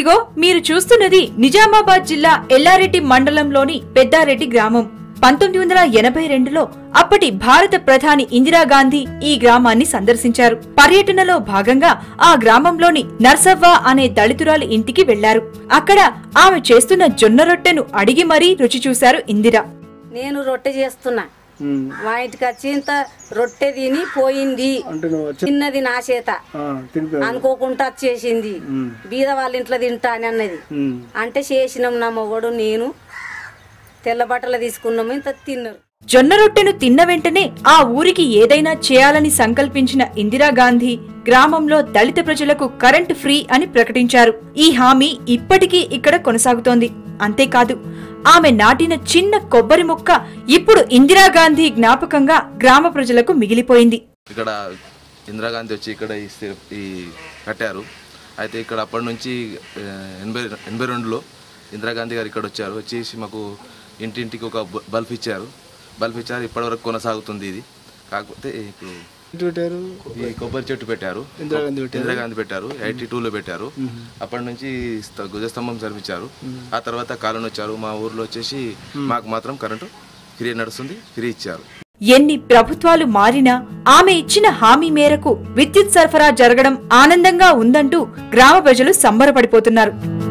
ఇదిగో మీరు చూస్తున్నది నిజామాబాద్ జిల్లా ఎల్లారెడ్డి మండలంలోని పెద్దారెడ్డి గ్రామం పంతొమ్మిది వందల ఎనభై రెండులో అప్పటి భారత ప్రధాని ఇందిరాగాంధీ ఈ గ్రామాన్ని సందర్శించారు పర్యటనలో భాగంగా ఆ గ్రామంలోని నర్సవ్వ అనే దళితురాలి ఇంటికి వెళ్లారు అక్కడ ఆమె చేస్తున్న జొన్న రొట్టెను అడిగి మరీ రుచి చూశారు ఇందిర నేను రొట్టె చేస్తున్నా మా ఇంటికి వచ్చి ఇంత రొట్టె తిని పోయింది అంటే నువ్వు వచ్చి తిన్నది నా చేత ఆ, తినిపోయావు అనుకోకుండా వచ్చేసింది బీద వాళ్ళ ఇంట్లో తింటా అని అన్నది ఉమ్. అంటే చేసినాం నా మొగడు నేను తెల్ల బట్టలు తీసుకున్నాము ఇంత తిన్నారు జొన్న రొట్టెను తిన్న వెంటనే ఆ ఊరికి ఏదైనా చేయాలని సంకల్పించిన ఇందిరాగాంధీ గ్రామంలో దళిత ప్రజలకు కరెంటు ఫ్రీ అని ప్రకటించారు ఈ హామీ ఇప్పటికీ ఇక్కడ కొనసాగుతోంది అంతేకాదు ఆమె నాటిన చిన్న కొబ్బరి మొక్క ఇప్పుడు ఇందిరాగాంధీ జ్ఞాపకంగా గ్రామ ప్రజలకు మిగిలిపోయింది ఇక్కడ ఇందిరాగాంధీ వచ్చి ఇక్కడ ఈ స్థి- ఈ కట్టారు అయితే ఇక్కడ అప్పటి నుంచి ఆ, ఎనభై ఎనభై రెండులో ఇందిరాగాంధీ గారు ఇక్కడ వచ్చారు వచ్చేసి మాకు ఇంటింటికి ఒక బ- బల్బ్ ఇచ్చారు బల్బ్ ఇచ్చారు ఇప్పటివరకు కొనసాగుతుంది ఇది కాకపోతే ఇప్పుడు ఇటు పెట్టారు ఈ కొబ్బరి చెట్టు పెట్టారు ఇందిరాగాంధీ పెట్టారు. ఇందిరాగాంధీ పెట్టారు ఎయిటీ టూలో పెట్టారు అప్పటి నుంచి స్త- ధ్వజస్తంభం జరిపించారు ఆ తర్వాత కాలనీ వచ్చారు మా ఊర్లో వచ్చేసి మాకు మాత్రం కరెంటు ఫ్రీ నడుస్తుంది ఫ్రీ ఇచ్చారు ఎన్ని ప్రభుత్వాలు మారినా ఆమె ఇచ్చిన హామీ మేరకు విద్యుత్ సరఫరా జరగడం ఆనందంగా ఉందంటూ గ్రామ ప్రజలు సంబరపడిపోతున్నారు